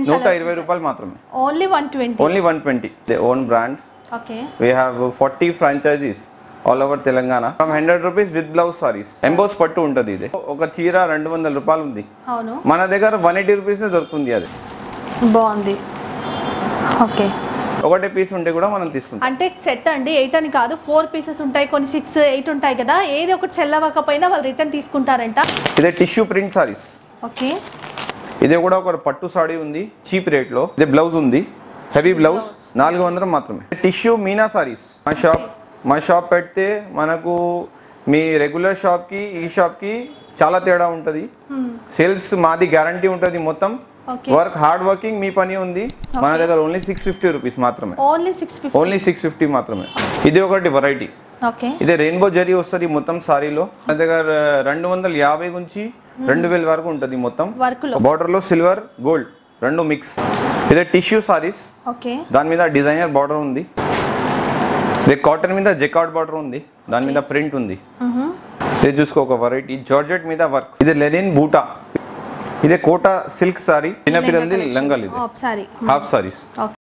నూట ఇరవై రూపాయలు మాత్రమే only one twenty only one twenty own brand okay we have forty franchises all over Telangana from hundred rupees with blouse saris emboss పట్టు ఉంటుంది ఇది ఒక చీర రెండు వందల రూపాయలు ఉంది అవును మన దగ్గర వన్ ఎయిటీ రూపీస్ దొరుకుతుంది అది బాగుంది ఓకే ఒకటే పీస్ ఉంటే కూడా మనం తీసుకుంటాం అంటే సెట్ అండి ఎయిట్ అని కాదు ఫోర్ పీసెస్ ఉంటాయి కొన్ని సిక్స్ ఎయిట్ ఉంటాయి కదా ఏది ఒకటి సెల్ అవ్వకపోయినా వాళ్ళు రిటర్న్ తీసుకుంటారంట ఇదే టిష్యూ ప్రింట్ సారీస్ ఓకే ఇది కూడా ఒక పట్టు సారీ ఉంది చీప్ రేట్ లో ఇది బ్లౌజ్ ఉంది హెవీ బ్లౌజ్ నాలుగు వందలు మాత్రమే టిష్యూ మీనా సారీస్ మా షాప్ మా షాప్ పెడితే మనకు మీ రెగ్యులర్ షాప్ కి ఈ షాప్ కి చాలా తేడా ఉంటుంది సేల్స్ మాది గ్యారంటీ ఉంటుంది మొత్తం ఓకే వర్క్ హార్డ్ వర్కింగ్ మీ పని ఉంది మన దగ్గర ఓన్లీ సిక్స్ ఫిఫ్టీ రూపీస్ మాత్రమే only six fifty only six fifty మాత్రమే ఇది ఒకటి వెరైటీ ఓకే ఇదే రెయిన్బో జరీ వస్తుంది మొత్తం సారీలో మన దగ్గర రెండు వందల యాభై నుంచి రెండు వేల వరకు ఉంటుంది మొత్తం వర్క్ లో బార్డర్ లో సిల్వర్ గోల్డ్ రెండు మిక్స్ ఇదే టిష్యూ సారీస్ ఓకే దాని మీద డిజైనర్ బార్డర్ ఉంది ఇది కాటన్ మీద జెకాట్ బార్డర్ ఉంది దాని మీద ప్రింట్ ఉంది ఇది చూసుకో ఒక వెరైటీ జార్జెట్ మీద వర్క్ ఇది లెనిన్ బూటా ఇదే కోటా సిల్క్ సారీ చిన్నపిల్లలది లంగల్ ఇది sari half saris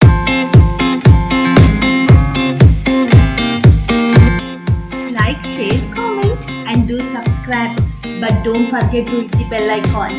like, share, comment, and do subscribe. But don't forget to hit the bell icon.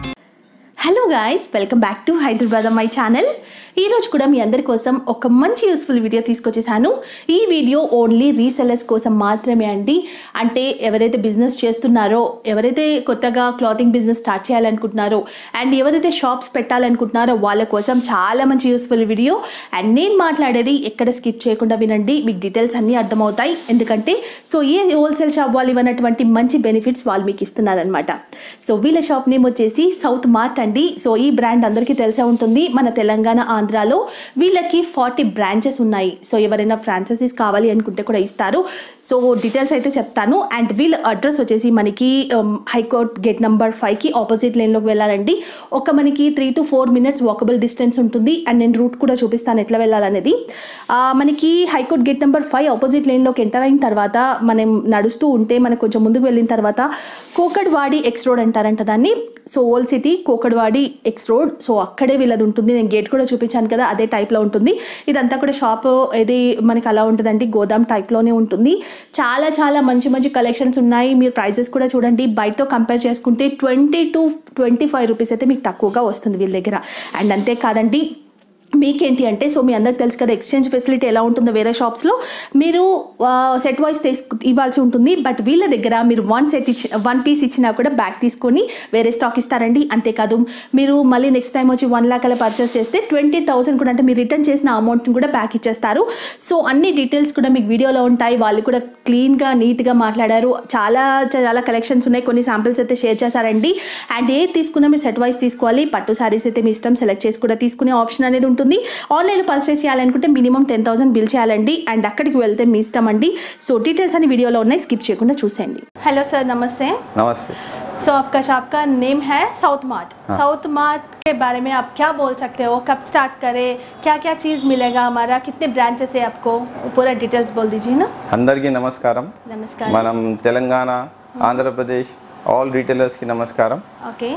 Hello guys welcome back to Hyderabad my channel ఈరోజు కూడా మీ అందరి కోసం ఒక మంచి యూస్ఫుల్ వీడియో తీసుకొచ్చేసాను ఈ వీడియో ఓన్లీ రీసెల్లర్స్ కోసం మాత్రమే అండి అంటే ఎవరైతే బిజినెస్ చేస్తున్నారో ఎవరైతే కొత్తగా క్లాతింగ్ బిజినెస్ స్టార్ట్ చేయాలనుకుంటున్నారో అండ్ ఎవరైతే షాప్స్ పెట్టాలనుకుంటున్నారో వాళ్ళ కోసం చాలా మంచి యూస్ఫుల్ వీడియో అండ్ నేను మాట్లాడేది ఎక్కడ స్కిప్ చేయకుండా వినండి మీకు డీటెయిల్స్ అన్నీ అర్థమవుతాయి ఎందుకంటే సో ఏ హోల్సేల్ షాప్ వాళ్ళు ఇవ్వనటువంటి మంచి బెనిఫిట్స్ వాళ్ళు మీకు ఇస్తున్నారనమాట సో వీళ్ళ షాప్ నేమ్ వచ్చేసి సౌత్ మార్ట్ అండి సో ఈ బ్రాండ్ అందరికీ తెలిసే ఉంటుంది మన తెలంగాణ ఆంధ్రాలో వీళ్ళకి ఫార్టీ బ్రాంచెస్ ఉన్నాయి సో ఎవరైనా ఫ్రాంచైజీస్ కావాలి అనుకుంటే కూడా ఇస్తారు సో డీటెయిల్స్ అయితే చెప్తాను అండ్ వీళ్ళ అడ్రస్ వచ్చేసి మనకి హైకోర్ట్ గేట్ నెంబర్ ఫైవ్కి ఆపోజిట్ లైన్లోకి వెళ్ళాలండి ఒక మనకి three to four minutes walkable distance ఉంటుంది అండ్ నేను రూట్ కూడా చూపిస్తాను ఎట్లా వెళ్ళాలనేది ఆ, మనకి high court gate number five opposite లైన్లోకి ఎంటర్ అయిన తర్వాత మనం నడుస్తూ ఉంటే మనకు కొంచెం ముందుకు వెళ్ళిన తర్వాత కోకడ్వాడి ఎక్స్ రోడ్ అంటారంట దాన్ని so old city Kokadwadi X road so అక్కడే వీళ్ళది ఉంటుంది నేను గేట్ కూడా చూపించాను కదా అదే టైప్లో ఉంటుంది ఇదంతా కూడా షాప్ ఇది మనకి అలా ఉంటుందండి గోదాం టైప్లోనే ఉంటుంది చాలా చాలా మంచి మంచి కలెక్షన్స్ ఉన్నాయి మీరు ప్రైజెస్ కూడా చూడండి బయటతో కంపేర్ చేసుకుంటే twenty to twenty five rupees అయితే మీకు తక్కువగా వస్తుంది వీళ్ళ దగ్గర అండ్ అంతేకాదండి మీకేంటి అంటే సో మీ అందరికి తెలుసు కదా ఎక్స్చేంజ్ ఫెసిలిటీ ఎలా ఉంటుందో వేరే షాప్స్లో మీరు సెట్ వైస్ తీసుకు ఇవ్వాల్సి ఉంటుంది బట్ వీళ్ళ దగ్గర మీరు వన్ సెట్ ఇచ్చి వన్ పీస్ ఇచ్చినా కూడా బ్యాక్ తీసుకొని వేరే స్టాక్ ఇస్తారండి అంతేకాదు మీరు మళ్ళీ నెక్స్ట్ టైం వచ్చి వన్ లాక్ అలా పర్చేస్ చేస్తే ట్వంటీ థౌసండ్ కూడా అంటే మీరు రిటర్న్ చేసిన అమౌంట్ని కూడా బ్యాక్ ఇచ్చేస్తారు సో అన్ని డీటెయిల్స్ కూడా మీకు వీడియోలో ఉంటాయి వాళ్ళు కూడా క్లీన్గా నీట్గా మాట్లాడారు చాలా చాలా కలెక్షన్స్ ఉన్నాయి కొన్ని శాంపిల్స్ అయితే షేర్ చేశారండి అండ్ ఏది తీసుకున్నా మీరు సెట్ వైస్ తీసుకోవాలి పట్టు శారీస్ అయితే మీ ఇష్టం సెలెక్ట్ చేసి కూడా తీసుకునే ఆప్షన్ అనేది ఉంటుంది ఆన్లైన్లో పర్చేస్ చేయాలనుకుంటే మినిమం టెన్ థౌసండ్ బిల్ చేయాలండి అండ్ అక్కడికి వెళ్తే మీ ఇష్టం అండి సో డీటెయిల్స్ అన్ని వీడియోలో ఉన్నాయి స్కిప్ చేయకుండా చూసేయండి హలో సార్ నమస్తే నమస్తే सो आपका शॉप का नेम है साउथ मार्ट साउथ मार्ट के बारे में आप क्या बोल सकते हो कब स्टार्ट करें क्या क्या चीज़ मिलेगा हमारा कितने ब्रांचेस है आपको पूरा डिटेल्स बोल दीजिए ना అందరికీ నమస్కారం नमस्कार మనం తెలంగాణ ఆంధ్రప్రదేశ్ ఆల్ రీటైలర్స్కి నమస్కారం ओके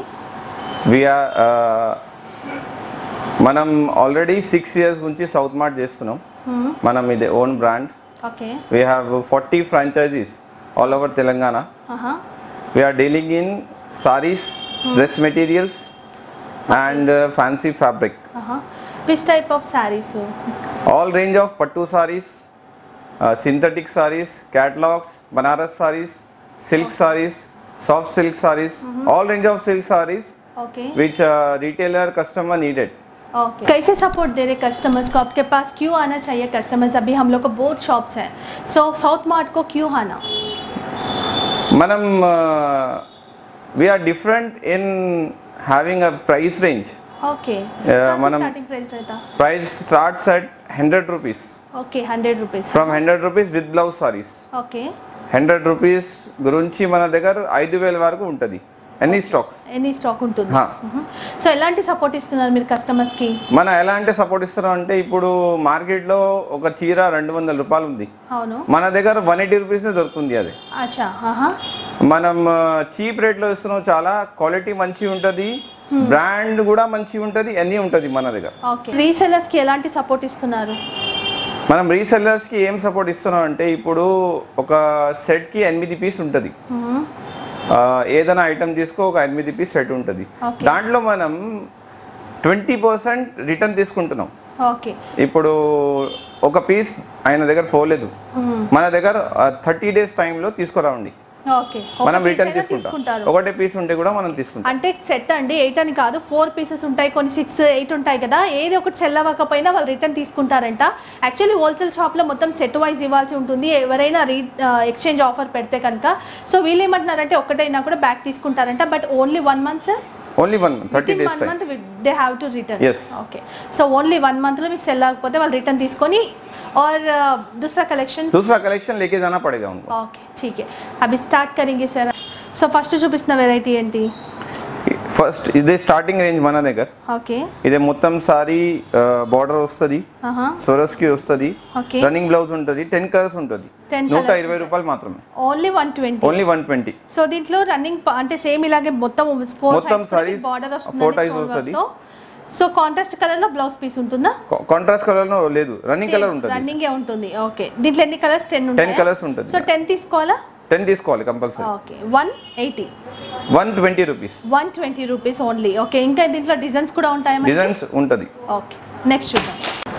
వీఆర్ మనం ఆల్రెడీ సిక్స్ ఇయర్స్ నుంచి సౌత్ మార్ట్ చేస్తున్నాం మనం ఇది own brand okay we have forty franchises all over Telangana हाँ we're dealing in saris dress materials and fancy fabric हाँ विच टाइप ऑफ साड़ीज हो ఆల్ రేంజ్ ఆఫ్ పట్టు saris synthetic saris catalogues Banaras saris silk saris soft silk saris all range of silk saris okay which retailer customer needed okay कैसे support दे रहे customers को आपके पास क्यों आना चाहिए कस्टमर्स अभी हम लोग को बहुत शॉप्स हैं सो साउथ मार्ट को क्यों आना మనం we're different in having a price range okay మనం- स्टार्टिंग प्राइस रहता price starts at hundred rupees okay hundred rupees from hundred rupees with blouse saris okay hundred rupees గురించి మన దగ్గర ఐదు వేల వరకు ఉంటుంది ఎనీ స్టాక్స్ ఎనీ స్టాక్ ఉంటుంది హా. సో ఎలాంటి సపోర్ట్ ఇస్తున్నారు మీరు కస్టమర్స్కి మన ఎలా అంటే సపోర్ట్ ఇస్తున్నాం అంటే ఇప్పుడు మార్కెట్లో ఒక చీర రెండు వందల రూపాయలు ఉంది అవును మన దగ్గర వన్ ఎయిటీ రూపీస్ దొరుకుతుంది అది అచ్చా ఆహా మనం చీప్ రేట్లో ఇస్తున్నాం చాలా క్వాలిటీ మంచిగా ఉంటుంది బ్రాండ్ కూడా మంచిగా ఉంటుంది అన్నీ ఉంటుంది మన దగ్గర ఓకే రీసెలర్స్కి ఎలాంటి సపోర్ట్ ఇస్తున్నారు మనం రీసెల్లర్స్కి ఏం సపోర్ట్ ఇస్తున్నాం అంటే ఇప్పుడు ఒక సెట్కి ఎనిమిది పీస్ ఉంటుంది మ్మ్. ఆ, ఏదైనా ఐటమ్ తీసుకో ఒక ఎనిమిది పీస్ సెట్ ఉంటుంది Okay. దాంట్లో మనం ట్వంటీ పర్సెంట్ రిటర్న్ తీసుకుంటున్నాం ఓకే ఇప్పుడు ఒక పీస్ ఆయన దగ్గర పోలేదు మ్మ్. మన దగ్గర థర్టీ డేస్ టైంలో తీసుకురావండి ఓకే మనం ఒక piece రిటర్న్ అయినా తీసుకుంటాం తీసుకుంటారు ఒకటే పీస్ ఉంటే కూడా మనం తీసుకుంటాం అంటే సెట్ అండి ఎయిట్ అని కాదు ఫోర్ పీసెస్ ఉంటాయి కొన్ని సిక్స్ ఎయిట్ ఉంటాయి కదా ఏది ఒకటి సెల్ అవ్వకపోయినా వాళ్ళు రిటర్న్ తీసుకుంటారంట యాక్చువల్లీ హోల్సేల్ షాప్లో మొత్తం సెట్ వైజ్ ఇవ్వాల్సి ఉంటుంది ఎవరైనా రీ ఎక్స్చేంజ్ ఆఫర్ పెడితే కనుక సో వీళ్ళు ఏమంటున్నారంటే ఒకటైనా కూడా బ్యాక్ తీసుకుంటారంట but only one month sir only one thirty with days one time month they have to return Yes. Okay so only one మంత్లో మీకు సెల్ అవ్వకపోతే వాళ్ళు రిటర్న్ తీసుకొని और दूसरा कलेक्शन दूसरा कलेक्शन लेके जाना पड़ेगा उनको ఓకే ठीक है अभी स्टार्ट करेंगे सर సో ఫస్ట్ చూపిస్తున్న వెరైటీ ఏంటి ఫస్ట్ ఇదే స్టార్టింగ్ రేంజ్ మన దగ్గర ఓకే ఇదే మొత్తం సారీ బార్డర్ వస్తుంది ఆహా సొరస్ కి వస్తుంది ఓకే రన్నింగ్ బ్లౌజ్ ఉంటుంది టెన్ కలర్స్ ఉంటుంది 10 నూట colours ఇరవై రూపాయలు మాత్రమే only one twenty only one twenty so దీంట్లో రన్నింగ్ అంటే సేమ్ ఇలాగే మొత్తం ఫోర్ మొత్తం sarees, బార్డర్ four ties వస్తది. వస్తుంది సో కాంట్రాస్ట్ కలర్ లో బ్లౌజ్ పీస్ ఉంటుందా కాంట్రాస్ట్ కలర్ లేదు రన్నింగ్ కలర్ ఉంటుంది రన్నింగ్ ఉంటుంది ఓకే దీంట్లో ఎన్ని కలర్స్ టెన్ ఉంటాయి colours ఉంటుంది. సో టెన్ తీసుకోవాలా టెన్ తీసుకోవాలి compulsory okay one eighty one twenty rupees one twenty rupees only okay ఇంకా దీంట్లో డిజైన్స్ కూడా ఉంటాయి డిజైన్స్ ఉంటుంది ఓకే నెక్స్ట్ చూద్దాం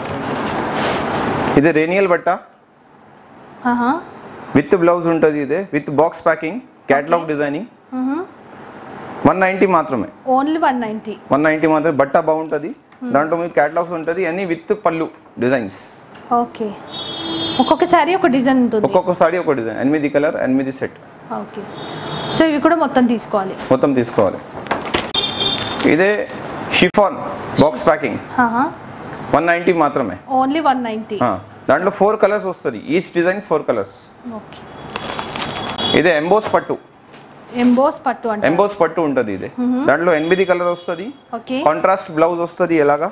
ఇది రేనియల్ బట్ట ఆహా విత్ బ్లౌజ్ ఉంటుంది ఇదే with box packing catalogue designing one ninety మాత్రమే only one ninety one ninety మాత్రమే బట్ట బాగుంటుంది దాంట్లో మీకు క్యాటలాగ్స్ ఉంటుంది అన్ని విత్ పళ్ళు డిజైన్స్ ఓకే ఒక్కొక్క సారీ ఒక డిజైన్ ఉంటుంది ఒక్కొక్క సారీ ఒక డిజైన్ ఎనిమిది కలర్ ఎనిమిది సెట్ ఓకే సో ఇవి కూడా మొత్తం తీసుకోవాలి మొత్తం తీసుకోవాలి ఇదే షిఫాన్ బాక్స్ ప్యాకింగ్ ఆహా వన్ నైంటీ మాత్రమే ఓన్లీ వన్ నైంటీ ఆ, దాంట్లో ఫోర్ కలర్స్ వస్తుంది each design four colours okay ఇదే ఎంబోస్ పట్టు ఎంబోస్ పట్టు అంటే ఎంబోస్ పట్టు ఉంటుంది ఇది దాంట్లో ఎనిమిది కలర్ వస్తుంది ఓకే కాంట్రాస్ట్ బ్లౌజ్ వస్తుంది ఎలాగా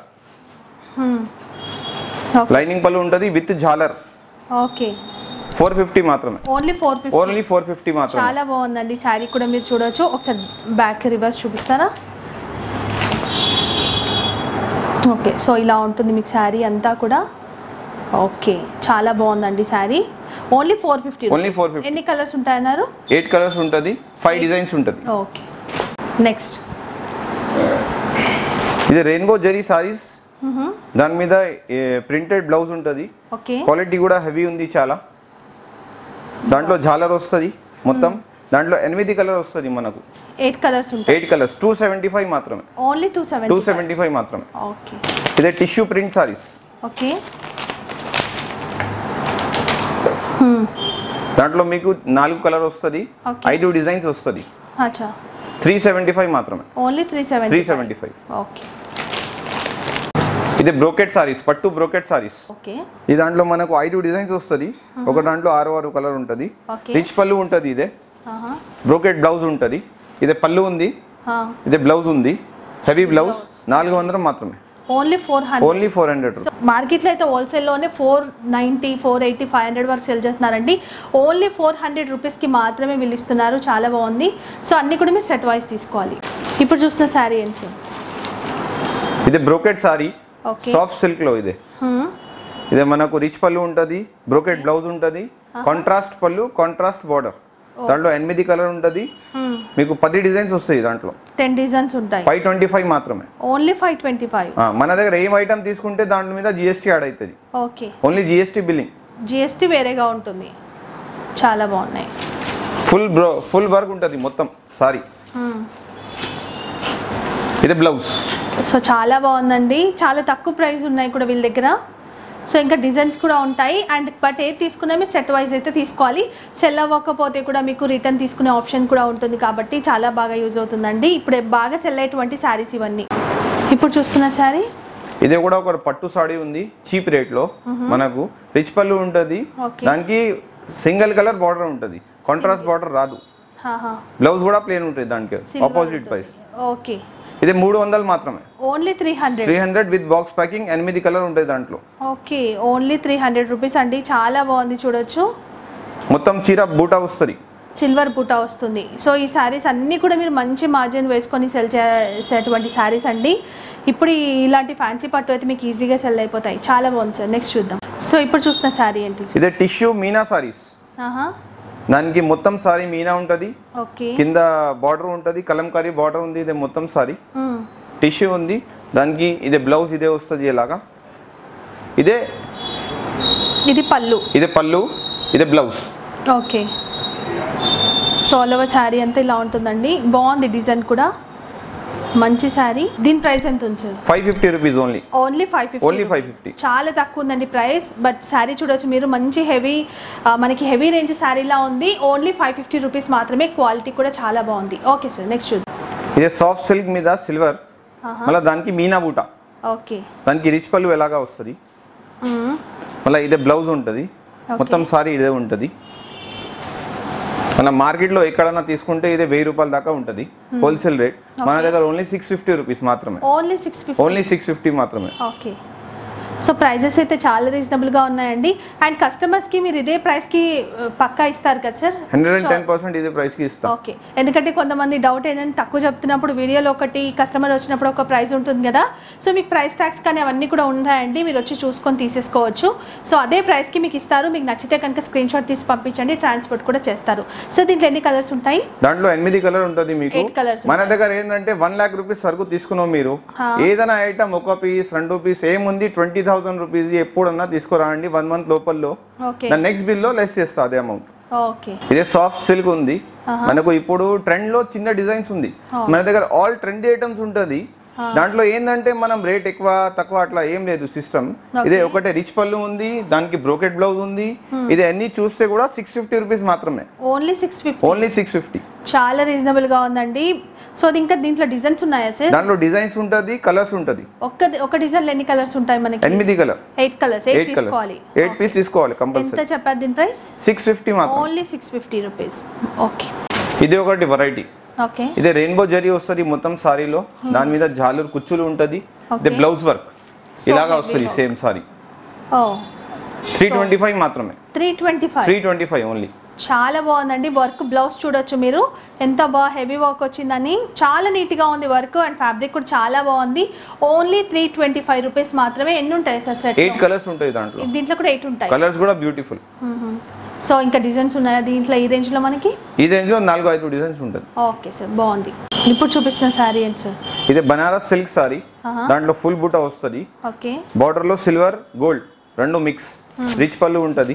ఓకే లైనింగ్ పళ్ళు ఉంటుంది విత్ జాలర్ ఓకే ఫోర్ ఫిఫ్టీ మాత్రమే only four fifty only four fifty మాత్రమే చాలా బాగుందండి శారీ కూడా మీరు చూడొచ్చు ఒకసారి బ్యాక్ రివర్స్ చూపిస్తారా ఓకే సో ఇలా ఉంటుంది మీకు శారీ అంతా కూడా ఓకే చాలా బాగుందండి sari only four fifty Only 450. ఎన్ని కలర్స్ ఉంటాయన్నారు ఎయిట్ కలర్స్ ఉంటుంది ఫైవ్ డిజైన్స్ ఉంటుంది ఓకే నెక్స్ట్ ఇది రెయిన్బో జరీ సారీస్ దాని మీద ప్రింటెడ్ బ్లౌజ్ ఉంటుంది ఓకే క్వాలిటీ కూడా హెవీ ఉంది చాలా దాంట్లో జాలర్ వస్తుంది మొత్తం దాంట్లో ఎనిమిది కలర్ వస్తుంది మనకు ఎయిట్ కలర్స్ ఉంటాయి eight colours two seventy five మాత్రమే only two two seven seventy five మాత్రమే ఓకే ఇదే టిష్యూ ప్రింట్ సారీస్ ఓకే దాంట్లో మీకు నాలుగు కలర్ వస్తుంది Okay. ఐదు డిజైన్స్ వస్తుంది అచ్చా త్రీ సెవెంటీ ఫైవ్ మాత్రమే only three seven three seventy five okay ఇది బ్రోకెట్ సారీస్ పట్టు బ్రోకెట్ సారీస్ ఓకే ఈ దాంట్లో మనకు ఐదు డిజైన్స్ వస్తుంది ఒక దాంట్లో ఆరు ఆరు కలర్ ఉంటుంది ఓకే రిచ్ పళ్ళు ఉంటుంది ఇదే ఆహా. బ్రోకెట్ బ్లౌజ్ ఉంటుంది ఇదే పళ్ళు ఉంది ఆ. ఇదే బ్లౌజ్ ఉంది హెవీ బ్లౌజ్ నాలుగు వందలు మాత్రమే only four hundred only four hundred so మార్కెట్లో అయితే హోల్సేల్లోనే four ninety four eighty five hundred వరకు సెల్ చేస్తున్నారండి ఓన్లీ ఫోర్ హండ్రెడ్ రూపీస్కి మాత్రమే వీళ్ళు ఇస్తున్నారు చాలా బాగుంది సో అన్నీ కూడా మీరు సెట్ వైజ్ తీసుకోవాలి ఇప్పుడు చూసిన శారీ ఏంటి సార్ ఇది brocade sari okay soft silk లో ఇదే ఇదే మనకు రిచ్ పళ్ళు ఉంటుంది బ్రోకెట్ బ్లౌజ్ ఉంటుంది కాంట్రాస్ట్ పళ్ళు కాంట్రాస్ట్ బార్డర్ దాంట్లో ఎనిమిది కలర్ ఉంటుంది మీకు పది డిజైన్స్ వస్తాయి దాంట్లో టెన్ డిజైన్స్ ఉంటాయి ఫైవ్ ట్వంటీ ఫైవ్ మాత్రమే ఓన్లీ ఫైవ్ ట్వంటీ ఫైవ్ ఆ, మన దగ్గర ఏం ఐటమ్ తీసుకుంటే దాంట్లో మీద జిఎస్టీ యాడ్ అవుతుంది okay only GST billing GST వేరేగా ఉంటుంది చాలా బాగున్నాయి ఫుల్ బ్రో ఫుల్ వర్క్ ఉంటుంది మొత్తం సారీ ఇది బ్లౌజ్ సో చాలా బాగుందండి చాలా తక్కువ ప్రైస్ ఉన్నాయి కూడా వీళ్ళ దగ్గర సో ఇంకా డిజైన్స్ కూడా ఉంటాయి అండ్ బట్ ఏది తీసుకున్నా మీరు సెట్ వైజ్ అయితే తీసుకోవాలి సెల్ అవ్వకపోతే కూడా మీకు రిటర్న్ తీసుకునే ఆప్షన్ కూడా ఉంటుంది కాబట్టి చాలా బాగా యూజ్ అవుతుందండి ఇప్పుడు బాగా సెల్ అయ్యేటువంటి శారీస్ ఇవన్నీ ఇప్పుడు చూస్తున్న శారీ ఇది కూడా ఒక పట్టు సాడీ ఉంది చీప్ రేట్ లో మనకు రిచ్ పళ్ళు ఉంటుంది Okay. దానికి సింగిల్ కలర్ బార్డర్ ఉంటుంది కాంట్రాస్ట్ బార్డర్ రాదు బ్లౌజ్ కూడా ప్లేన్ ఉంటుంది దానికి ఆపోజిట్ ప్రైస్ ఓకే ఇది మూడు వందలు మాత్రమే only three hundred three hundred with box packing ఎనిమిది కలర్ ఉంటుంది దాంట్లో okay only three hundred rupees అండి చాలా బాగుంది చూడొచ్చు మొత్తం చీర బూటా వస్తుంది సిల్వర్ బుటా వస్తుంది సో ఈ శారీస్ అన్నీ కూడా మీరు మంచి మార్జిన్ వేసుకొని సెల్ చేసేటువంటి శారీస్ అండి ఇప్పుడు ఈ ఇలాంటి ఫ్యాన్సీ పట్టు అయితే మీకు ఈజీగా సెల్ అయిపోతాయి చాలా బాగుంది సార్ నెక్స్ట్ చూద్దాం సో ఇప్పుడు చూస్తున్న శారీ ఏంటి సార్ ఇదే టిష్యూ మీనా సారీస్ ఆహా దానికి మొత్తం సారీ మీనా ఉంటుంది ఓకే కింద బార్డర్ ఉంటుంది కలంకారీ బార్డర్ ఉంది ఇదే మొత్తం సారీ మ్మ్. టిష్యూ ఉంది దానికి ఇదే బ్లౌజ్ ఇదే వస్తుంది ఇలాగా ఇదే ఇది పళ్ళు ఇదే పళ్ళు ఇదే blouse okay so all over sari అంతా ఇలా ఉంటుందండి బాగుంది డిజైన్ కూడా మంచి శారీ దీని ప్రైస్ ఎంత ఉంది sir five fifty rupees only only five only fifty five fifty చాలా తక్కువ ఉందండి ప్రైస్ బట్ శారీ చూడొచ్చు మీరు మంచి హెవీ మనకి హెవీ రేంజ్ శారీలా ఉంది ఓన్లీ ఫైవ్ ఫిఫ్టీ రూపీస్ మాత్రమే క్వాలిటీ కూడా చాలా బాగుంది ఓకే సార్ నెక్స్ట్ చూద్దాం ఇదే సాఫ్ట్ సిల్క్ మీద సిల్వర్ మళ్ళీ దానికి మీనా బూట ఓకే దానికి రిచ్ పళ్ళు ఎలాగా వస్తుంది మళ్ళీ ఇదే బ్లౌజ్ ఉంటుంది మొత్తం సారీ ఇదే ఉంటుంది మన మార్కెట్లో ఎక్కడన్నా తీసుకుంటే ఇదే వెయ్యి రూపాయల దాకా ఉంటుంది హోల్సేల్ రేట్ మన దగ్గర ఓన్లీ సిక్స్ ఫిఫ్టీ రూపీస్ మాత్రమే only six fifty only six fifty మాత్రమే ఓకే సో ప్రైజెస్ అయితే చాలా రీజనబుల్గా ఉన్నాయండి అండ్ కస్టమర్స్కి మీరు ఇదే ప్రైస్కి పక్కా ఇస్తారు కదా sir hundred and ten percent ఇదే ప్రైస్కి ఇస్తాం ఓకే ఎందుకంటే కొంతమంది డౌట్ ఏంటంటే తక్కువ చెప్తున్నప్పుడు వీడియోలో ఒకటి కస్టమర్ వచ్చినప్పుడు ఒక ప్రైస్ ఉంటుంది కదా సో మీకు ప్రైస్ ట్యాక్స్ కానీ అవన్నీ కూడా ఉంటాయండి మీరు వచ్చి చూసుకొని తీసేసుకోవచ్చు సో అదే ప్రైస్కి మీకు ఇస్తారు మీకు నచ్చితే కనుక స్క్రీన్ షాట్ తీసి పంపించండి ట్రాన్స్పోర్ట్ కూడా చేస్తారు సో దీంట్లో ఎన్ని కలర్స్ ఉంటాయి దాంట్లో ఎనిమిది కలర్ ఉంటుంది మీకు Eight colours మన దగ్గర ఏంటంటే వన్ లాక్ రూపీస్ సరుకు తీసుకున్నాం మీరు ఏదైనా ఐటమ్ ఒక పీస్ రెండు పీస్ ఏముంది ట్వంటీ థౌసండ్ రూపీస్ ఎప్పుడన్నా తీసుకురాండి వన్ మంత్ లోపల్లో ఓకే దాని నెక్స్ట్ బిల్లో లెస్ చేస్తా అదే అమౌంట్ ఓకే ఇదే సాఫ్ట్ సిల్క్ ఉంది మనకు ఇప్పుడు ట్రెండ్ లో చిన్న డిజైన్స్ ఉంది మన దగ్గర ఆల్ ట్రెండీ ఐటమ్స్ ఉంటుంది దాంట్లో ఏంటంటే మనం రేట్ ఎక్కువ తక్కువ అట్లా ఏం లేదు సిస్టమ్ ఇదే ఒకటే రిచ్ పళ్ళు ఉంది దానికి బ్రోకెట్ బ్లౌజ్ ఉంది ఇది అన్ని చూస్తే కూడా సిక్స్ ఫిఫ్టీ రూపీస్ మాత్రమే only six fifty only six fifty చాలా రీజనబుల్గా ఉందండి సో అది ఇంకా దీంట్లో డిజైన్స్ ఉన్నాయా సార్ దాంట్లో డిజైన్స్ ఉంటుంది కలర్స్ ఉంటుంది ఒక్క ఒక డిజైన్లో ఎన్ని కలర్స్ ఉంటాయి మనకి ఎనిమిది colour eight colours eight eight colours తీసుకోవాలి ఎయిట్ పీస్ తీసుకోవాలి ఎంత కంపల్సరీ చెప్పారు దీని ప్రైస్ సిక్స్ ఫిఫ్టీ మాత్రం only six fifty rupees okay ఇది ఒకటి వెరైటీ ఓకే ఇదే రెయిన్బో జరీ వస్తుంది మొత్తం సారీలో దాని మీద జాలూరు కుచ్చులు ఉంటుంది ఇది బ్లౌజ్ వర్క్ ఇలాగా వస్తుంది సేమ్ సారీ ఓ త్రీ ట్వంటీ ఫైవ్ మాత్రమే three twenty five three twenty five only చాలా బాగుందండి వర్క్ బ్లౌజ్ చూడొచ్చు మీరు ఎంత బాగా హెవీ వర్క్ వచ్చిందని చాలా నీట్గా ఉంది వర్క్ అండ్ ఫ్యాబ్రిక్ కూడా చాలా బాగుంది only three twenty five rupees మాత్రమే ఎన్ని ఉంటాయి సార్ సెట్ ఎయిట్ కలర్స్ ఉంటాయి దాంట్లో దీంట్లో కూడా ఎయిట్ ఉంటాయి కలర్స్ కూడా బ్యూటిఫుల్ సో ఇంకా డిజైన్స్ ఉన్నాయా దీంట్లో ఈ రేంజ్లో మనకి ఈ రేంజ్ లో నాలుగు ఐదు డిజైన్స్ ఉంటుంది ఓకే సార్ బాగుంది ఇప్పుడు చూపిస్తున్న శారీ ఏంటి సార్ ఇది బనారస్ సిల్క్ సారీ దాంట్లో ఫుల్ బుట్ట వస్తుంది ఓకే బార్డర్ లో సిల్వర్ గోల్డ్ రెండు మిక్స్ రిచ్ పళ్ళు ఉంటుంది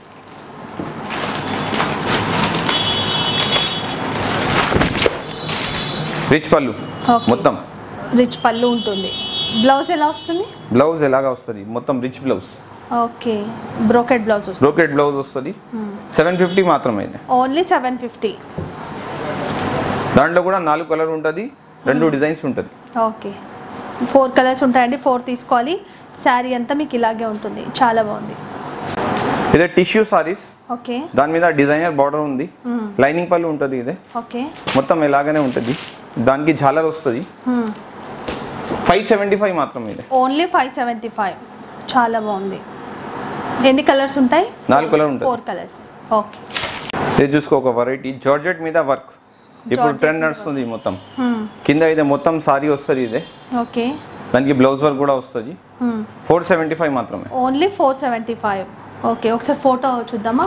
రిచ్ పళ్ళు Okay. మొత్తం రిచ్ పళ్ళు ఉంటుంది బ్లౌజ్ ఎలా వస్తుంది బ్లౌజ్ ఎలాగా వస్తుంది మొత్తం rich blouse okay brocade blouse వస్తుంది బ్రోకెట్ బ్లౌజ్ వస్తుంది సెవెన్ ఫిఫ్టీ మాత్రమే ఇది ఓన్లీ సెవెన్ ఫిఫ్టీ దాంట్లో కూడా నాలుగు కలర్ ఉంటుంది రెండు డిజైన్స్ ఉంటుంది ఓకే ఫోర్ కలర్స్ ఉంటాయండి ఫోర్ తీసుకోవాలి శారీ అంతా మీకు ఇలాగే ఉంటుంది చాలా బాగుంది ఇదే టిష్యూ సారీస్ ఓకే దాని మీద డిజైనర్ బార్డర్ ఉంది లైనింగ్ పళ్ళు ఉంటుంది ఇదే ఓకే మొత్తం ఇలాగనే ఉంటుంది దానికి జాలర్ వస్తుంది ఫైవ్ సెవెంటీ ఫైవ్ మాత్రం ఇది ఓన్లీ ఫైవ్ సెవెంటీ ఫైవ్ చాలా బాగుంది ఎన్ని కలర్స్ ఉంటాయి నాలుగు కలర్ ఉంటుంది ఫోర్ కలర్స్ ఓకే ఇది చూసుకో ఒక వెరైటీ జార్జెట్ మీద వర్క్ ఇప్పుడు ట్రెండ్ నడుస్తుంది మొత్తం కింద ఇదే మొత్తం సారీ వస్తుంది ఇదే ఓకే దానికి బ్లౌజ్ వర్క్ కూడా వస్తుంది ఫోర్ సెవెంటీ ఫైవ్ మాత్రమే only four seventy five okay ఒకసారి ఫోటో చూద్దామా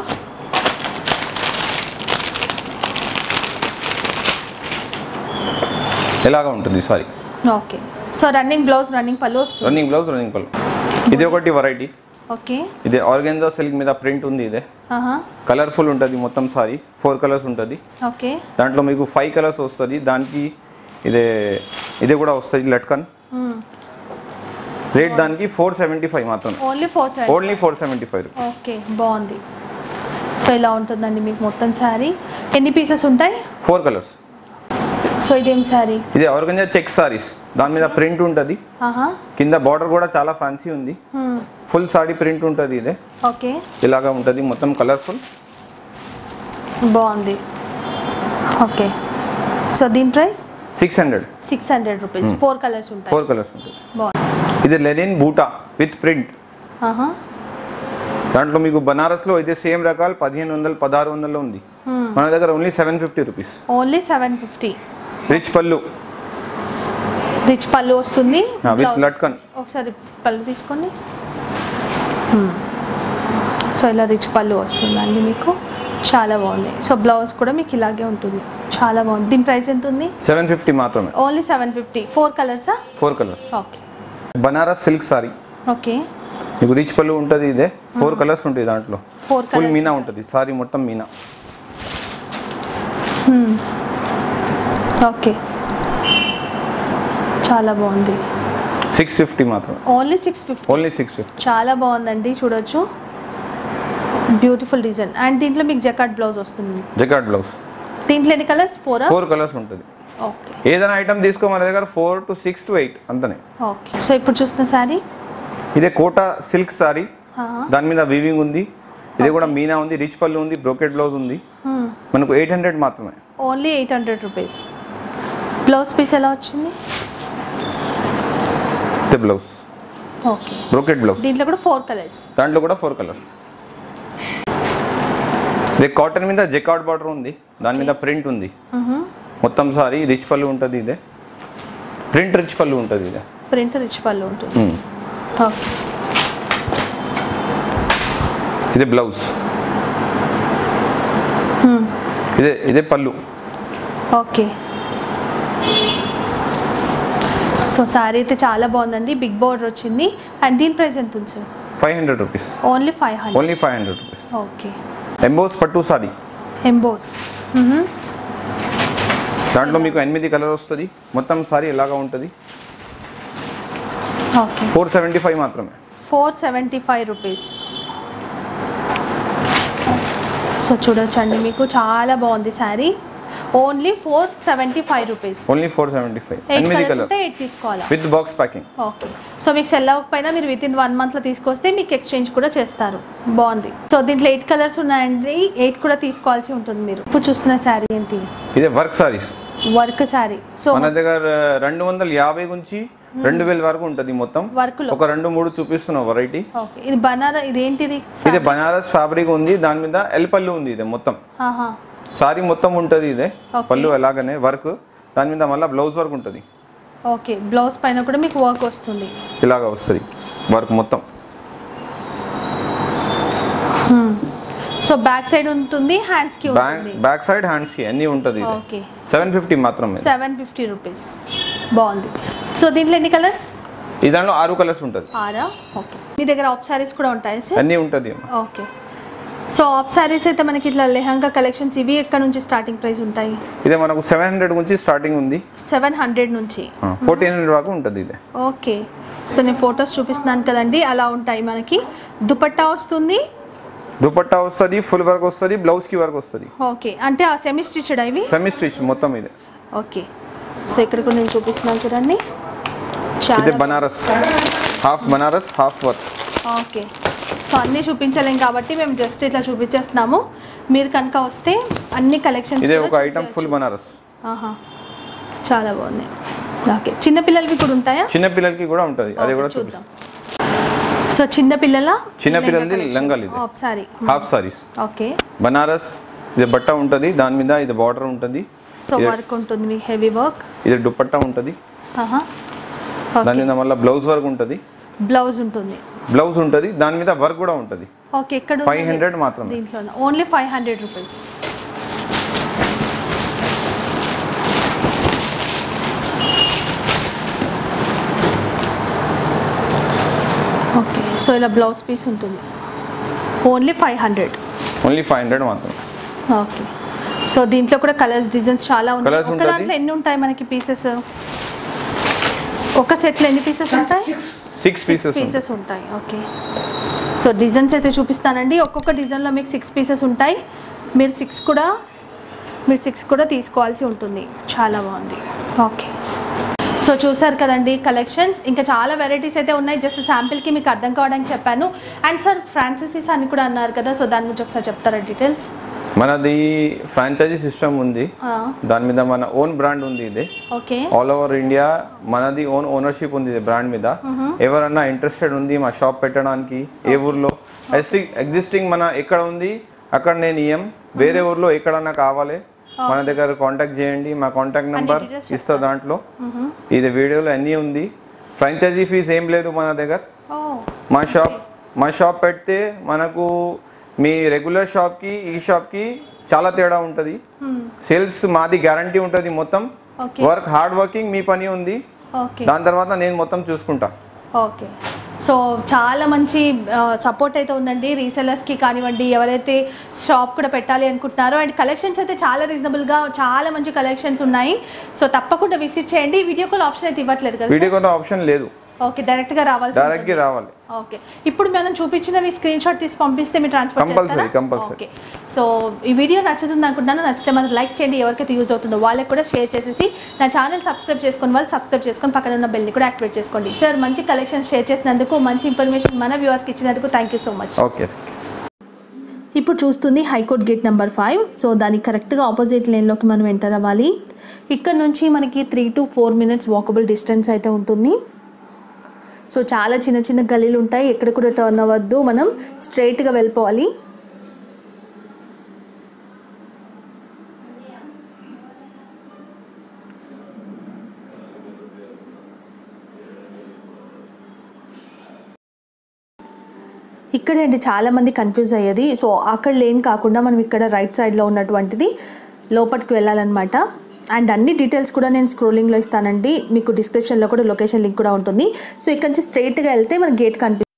ఇలాగా ఉంటుంది sari okay so running blouse running పళ్ళు వస్తుంది రన్నింగ్ బ్లౌజ్ రన్నింగ్ పళ్ళు ఇది ఒకటి వెరైటీ ఓకే ఇది ఆర్గెన్జా సిల్క్ మీద ప్రింట్ ఉంది ఇదే ఆహా కలర్ఫుల్ ఉంటుంది మొత్తం సారీ ఫోర్ కలర్స్ ఉంటుంది ఓకే దాంట్లో మీకు ఫైవ్ కలర్స్ వస్తుంది దానికి ఇదే ఇది కూడా వస్తుంది లట్కన్ రేట్ దానికి ఫోర్ సెవెంటీ ఫైవ్ మాత్రం only four seventy only four seventy five okay బాగుంది సో ఇలా ఉంటుందండి మీకు మొత్తం శారీ ఎన్ని పీసెస్ ఉంటాయి ఫోర్ కలర్స్ సో ఇదేం శారీ ఇది ఆర్గంజా చెక్ సారీస్ దాని మీద ప్రింట్ ఉంటుంది ఆహా కింద బార్డర్ కూడా చాలా ఫ్యాన్సీ ఉంది ఫుల్ సారీ ప్రింట్ ఉంటుంది ఇదే ఓకే ఇలాగా ఉంటుంది మొత్తం కలర్ఫుల్ బాగుంది ఓకే సో దీని price six hundred six hundred rupees four colours ఉంటాయి ఫోర్ కలర్స్ ఉంటుంది బాగుంది ఇది లెనిన్ బూటా విత్ ప్రింట్ ఆహా దాంట్లో మీకు బనారస్లో ఇదే సేమ్ రకాలు పదిహేను వందలు పదహారు వందలు ఉంది మన దగ్గర only seven fifty rupees only seven fifty rich పళ్ళు రిచ్ పళ్ళు వస్తుంది Ah, with Blouse. లట్కన్. ఒకసారి పళ్ళు తీసుకోండి సో ఇలా రిచ్ పళ్ళు వస్తుందండి మీకు చాలా బాగుంది సో బ్లౌజ్ కూడా మీకు ఇలాగే ఉంటుంది చాలా బాగుంది దీని ప్రైస్ ఎంత ఉంది సెవెన్ ఫిఫ్టీ మాత్రమే ఓన్లీ సెవెన్ ఫిఫ్టీ ఫోర్ కలర్సా four colours okay Banaras silk sari okay మీకు రిచ్ పళ్ళు ఉంటుంది ఇదే ఫోర్ కలర్స్ ఉంటాయి దాంట్లో ఫోర్ ఫుల్ కలర్స్ మీనా ఉంటుంది సారీ మొత్తం మీనా ఓకే చాలా బాగుంది సిక్స్ ఫిఫ్టీ మాత్రమే only six fifty only six fifty చాలా బాగుందండి చూడొచ్చు బ్యూటిఫుల్ డిజైన్ అండ్ దీంట్లో మీకు జకాట్ బ్లౌజ్ వస్తుంది జకాట్ బ్లౌజ్ దీంట్లో ఎన్ని కలర్స్ ఫోరా ఫోర్ కలర్స్ ఉంటుంది ఓకే ఏదైనా ఐటమ్ తీసుకో మన దగ్గర four to six to eight అంతనే ఓకే సో ఇప్పుడు చూస్తున్న శారీ ఇదే కోటా సిల్క్ సారీ దాని మీద వీవింగ్ ఉంది ఇది కూడా మీనా ఉంది రిచ్ పళ్ళు ఉంది బ్రోకెట్ బ్లౌజ్ ఉంది మనకు ఎయిట్ హండ్రెడ్ మాత్రమే only eight hundred rupees blouse piece ఎలా వచ్చింది ఇదే బ్లౌజ్ ఓకే బ్రోకెట్ బ్లౌజ్ దీంట్లో కూడా ఫోర్ కలర్స్ దాంట్లో కూడా ఫోర్ కలర్స్ ఇది కాటన్ మీద జెకాట్ బార్డర్ ఉంది దాని మీద ప్రింట్ ఉంది మొత్తం సారీ రిచ్ పళ్ళు ఉంటుంది ఇదే ప్రింట్ రిచ్ పళ్ళు ఉంటుంది ఇదే ప్రింట్ రిచ్ పళ్ళు ఉంటుంది మ్మ్. ఓకే ఇదే బ్లౌజ్ ఇదే ఇదే పళ్ళు ఓకే సో శారీ అయితే చాలా బాగుందండి బిగ్ బోర్డర్ వచ్చింది అండ్ దీని ప్రైస్ ఎంత ఉంది sir five hundred rupees only five hundred only five hundred rupees okay emboss పట్టు సారీ ఎంబోస్ దాంట్లో మీకు ఎనిమిది కలర్ వస్తుంది మొత్తం సారీ ఎలాగా ఉంటుంది ఓకే ఫోర్ సెవెంటీ ఫైవ్ మాత్రమే four seventy five rupees so చూడొచ్చండి మీకు చాలా బాగుంది sari only four seventy five rupees only four seventy five eight ఎనిమిది కలర్స్ కలర్ ఉంటే ఎయిట్ తీసుకోవాలా with box packing okay so మీకు సెల్ అవ్వకపోయినా మీరు విత్ ఇన్ వన్ మంత్లో తీసుకొస్తే మీకు ఎక్స్చేంజ్ కూడా చేస్తారు బాగుంది సో దీంట్లో ఎయిట్ కలర్స్ ఉన్నాయండి ఎయిట్ కూడా తీసుకోవాల్సి ఉంటుంది మీరు ఇప్పుడు చూస్తున్న శారీ ఏంటి ఇదే work saris work sari so మన దగ్గర రెండు వందల యాభై నుంచి రెండు వేల వరకు ఉంటుంది మొత్తం వర్క్లో ఒక రెండు మూడు చూపిస్తున్నాం వెరైటీ ఓకే ఇది బనానా ఇదేంటిది ఇదే బనారస్ ఫ్యాబ్రిక్ ఉంది దాని మీద ఎల్ పళ్ళు ఉంది ఇదే మొత్తం ఆహా సారీ మొత్తం ఉంటుంది ఇదే Okay. పళ్ళు ఎలాగనే వర్క్ దాని మీద మళ్ళీ బ్లౌజ్ వర్క్ ఉంటుంది ఓకే బ్లౌజ్ పైన కూడా మీకు వర్క్ వస్తుంది ఇలాగ వస్తుంది వర్క్ మొత్తం సో బ్యాక్ సైడ్ ఉంటుంది హ్యాండ్స్ కి బ్యాక్ ఉంటుంది బ్యాక్ సైడ్ హ్యాండ్స్ కి అన్నీ ఉంటుంది ఇది ఓకే సెవెన్ ఫిఫ్టీ మాత్రమే సెవెన్ ఫిఫ్టీ రూపీస్ బాగుంది సో దీంట్లో ఎన్ని కలర్స్ ఈ దాంట్లో ఆరు కలర్స్ ఉంటుంది ఆరా ఓకే మీ దగ్గర ఆఫ్ సారీస్ కూడా ఉంటాయి సార్ అన్నీ ఉంటుంది ఓకే సో ఆఫ్ సారీస్ అయితే మనకి ఇట్లా లెహంగా కలెక్షన్స్ ఇవి ఎక్కడ నుంచి స్టార్టింగ్ ప్రైస్ ఉంటాయి ఇదే మనకు సెవెన్ హండ్రెడ్ నుంచి స్టార్టింగ్ ఉంది సెవెన్ హండ్రెడ్ నుంచి ఫోర్టీన్ హండ్రెడ్ వరకు ఉంటుంది ఇదే ఓకే సో నేను ఫొటోస్ చూపిస్తున్నాను కదండి అలా ఉంటాయి మనకి దుపట్టా వస్తుంది దుపట్టా వస్తుంది ఫుల్ వర్క్ వస్తుంది బ్లౌజ్ కి వర్క్ వస్తుంది ఓకే అంటే ఆ సెమీ స్టిచ్డ్ ఇవి సెమీ స్టిచ్ మొత్తం ఇదే ఓకే సో ఇక్కడ కూడా నేను చూపిస్తున్నాను చూడండి ఇదే చాలా Banaras half Banaras half work okay so అన్నీ చూపించలేం కాబట్టి మేము జస్ట్ ఇట్లా చూపించేస్తున్నాము మీరు కనుక వస్తే అన్ని కలెక్షన్స్ ఇదే ఒక ఐటమ్ ఫుల్ బనారస్ ఆహా చాలా బాగున్నాయి ఓకే చిన్న పిల్లలకి కూడా ఉంటాయా చిన్న పిల్లలకి కూడా ఉంటుంది అది కూడా చూద్దాం చూపిస్తాం సో చిన్న పిల్లల చిన్న పిల్లలది లంగాలు ఇది. సారీ హాఫ్ సారీస్ ఓకే బనారస్ ఇది బట్ట ఉంటుంది దాని మీద ఇది బార్డర్ ఉంటుంది సో వర్క్ ఉంటుంది మీకు హెవీ వర్క్ ఇది దుపట్టా ఉంటుంది దాని మీద మళ్ళీ బ్లౌజ్ వర్క్ ఉంటుంది బ్లౌజ్ ఉంటుంది బ్లౌజ్ ఉంటుంది దాని మీద వర్క్ కూడా ఉంటుంది ఓకే ఎక్కడ ఫైవ్ హండ్రెడ్ మాత్రమే దీంట్లో only five hundred rupees okay so ఇలా బ్లౌజ్ పీస్ ఉంటుంది only five hundred only five hundred మాత్రమే ఓకే సో దీంట్లో కూడా కలర్స్ డిజైన్స్ చాలా ఉన్నాయి Colours ఒక ఉంటది. దాంట్లో ఎన్ని ఉంటాయి మనకి పీసెస్ ఒక సెట్లో ఎన్ని పీసెస్ ఉంటాయి సిక్స్ సిక్స్ పీసెస్ పీసెస్ ఉంటాయి ఓకే సో డిజైన్స్ అయితే చూపిస్తానండి ఒక్కొక్క డిజైన్లో మీకు సిక్స్ పీసెస్ ఉంటాయి మీరు సిక్స్ కూడా మీరు సిక్స్ కూడా తీసుకోవాల్సి ఉంటుంది చాలా బాగుంది ఓకే సో చూసారు కదండి కలెక్షన్స్ ఇంకా చాలా వెరైటీస్ అయితే ఉన్నాయి జస్ట్ శాంపిల్కి మీకు అర్థం కావడానికి చెప్పాను అండ్ సార్ ఫ్రాన్సిసిస్ అని కూడా అన్నారు కదా సో దాని గురించి ఒకసారి చెప్తారా డీటెయిల్స్ మనది ఫ్రాంచైజీ సిస్టమ్ ఉంది దాని మీద మన ఓన్ బ్రాండ్ ఉంది ఇది ఓకే ఆల్ ఓవర్ ఇండియా మనది ఓన్ ఓనర్షిప్ ఉంది బ్రాండ్ మీద ఎవరన్నా ఇంట్రెస్టెడ్ ఉంది మా షాప్ పెట్టడానికి ఏ ఊర్లో ఎగ్జిస్టింగ్ మన ఎక్కడ ఉంది అక్కడ నేను ఇయ్యం వేరే ఊర్లో ఎక్కడన్నా కావాలి మన దగ్గర కాంటాక్ట్ చేయండి మా కాంటాక్ట్ నెంబర్ details ఇస్తా దాంట్లో ఇది వీడియోలో అన్నీ ఉంది ఫ్రాంచైజీ ఫీజ్ ఏం లేదు మన దగ్గర ఓ మా షాప్ మా షాప్ పెడితే మనకు మీ రెగ్యులర్ షాప్కి ఈ షాప్కి చాలా తేడా ఉంటుంది సేల్స్ మాది గ్యారంటీ ఉంటుంది మొత్తం ఓకే వర్క్ హార్డ్ వర్కింగ్ మీ పని ఉంది ఓకే దాని తర్వాత నేను మొత్తం చూసుకుంటా ఓకే సో చాలా మంచి సపోర్ట్ అయితే ఉందండి రీసెలర్స్కి కానివ్వండి ఎవరైతే షాప్ కూడా పెట్టాలి అనుకుంటున్నారో అండ్ కలెక్షన్స్ అయితే చాలా రీజనబుల్గా చాలా మంచి కలెక్షన్స్ ఉన్నాయి సో తప్పకుండా విజిట్ చేయండి వీడియో కాల్ ఆప్షన్ అయితే ఇవ్వట్లేదు కదా వీడియో కూడా ఆప్షన్ లేదు ఓకే డైరెక్ట్గా రావాల్సి డైరెక్ట్గా రావాలి ఓకే ఇప్పుడు మనం చూపించినవి స్క్రీన్ షాట్ తీసి పంపిస్తే మీరు ట్రాన్స్ఫర్ Compulsory, చేస్తారా compulsory. ఓకే సో ఈ వీడియో నచ్చుతుంది అనుకుంటున్నాను నచ్చితే మనం లైక్ చేయండి ఎవరికైతే యూజ్ అవుతుందో వాళ్ళకి కూడా షేర్ చేసేసి నా ఛానల్ సబ్స్క్రైబ్ చేసుకుని వాళ్ళు సబ్స్క్రైబ్ చేసుకొని పక్కన ఉన్న బెల్ని కూడా యాక్టివేట్ చేసుకోండి సార్ మంచి కలెక్షన్ షేర్ చేసినందుకు మంచి ఇన్ఫర్మేషన్ మన వ్యూవర్స్కి ఇచ్చినందుకు thank you so much okay ఇప్పుడు చూస్తుంది high court gate number five so దానికి కరెక్ట్గా ఆపోజిట్ లేన్లోకి మనం ఎంటర్ అవ్వాలి ఇక్కడ నుంచి మనకి three to four minutes walkable distance అయితే ఉంటుంది సో చాలా చిన్న చిన్న గలీలు ఉంటాయి ఎక్కడ కూడా టర్న్ అవ్వద్దు మనం స్ట్రైట్గా వెళ్ళిపోవాలి ఇక్కడే అండి చాలామంది కన్ఫ్యూజ్ అయ్యేది సో అక్కడ లేన్ కాకుండా మనం ఇక్కడ రైట్ సైడ్లో ఉన్నటువంటిది లోపలికి వెళ్ళాలన్నమాట అండ్ అన్ని డీటెయిల్స్ కూడా నేను స్క్రోలింగ్లో ఇస్తానండి మీకు డిస్క్రిప్షన్లో కూడా లొకేషన్ లింక్ కూడా ఉంటుంది సో ఇక్కడ నుంచి స్ట్రైట్గా వెళ్తే మన గేట్ కనిపి